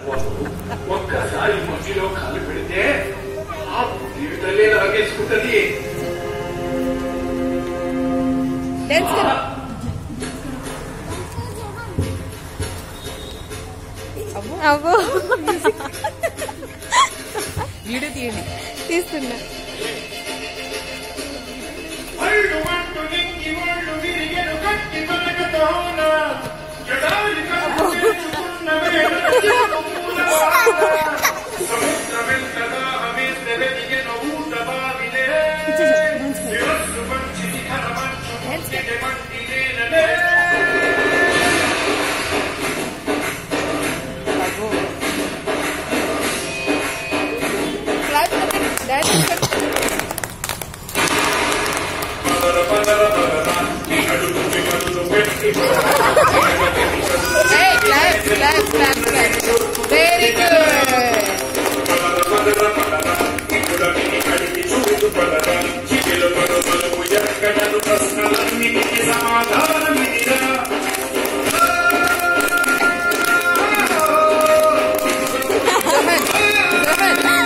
ఒక్కసారి మట్టిలో కాలు పెడితే ఆ జీవితమే లాగేసుకుంటది డాన్స్ కరో అవ్వో వీడియో తీయండి తీస్తున్నా అల్లు మంటు నింగి ఒళ్ళు విరిగెను కట్టి తొలగతోన జడాలి కప్పుకున్న సముద్రమెంతగా అవేంత వెలిగెను ఊట బావిలే శిరస్సు మంచి శిఖర మంచు ముట్టిన మంటి నేలలే క్లాప్ డాన్స్ కరో పదర పదర పదర నీ అడుగు చిగురు పెట్టి Hey, clap, clap, clap, clap. Very good. పదర పదర పదర ఇప్పుడు విని కడిగి చూడు పదర చిటిలో పదమలు ఎక్కడను ప్రశ్నలన్నిటికీ సమాధానమిదిరా Zaman, zaman.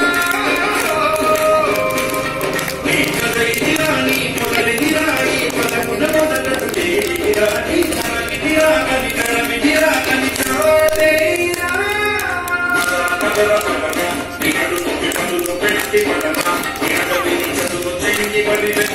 నీ కదలిదిరా నీ పొగలిదిరా నీ పదమున మొదటడు తేలిదిరా నీ కరమిదిరా కనికరమిదిరా కనికరోదేరా పదర పదర నీ అడుగు చిగురు పెట్టి పదర నీ అడవిని చదువు చెంగి పడిన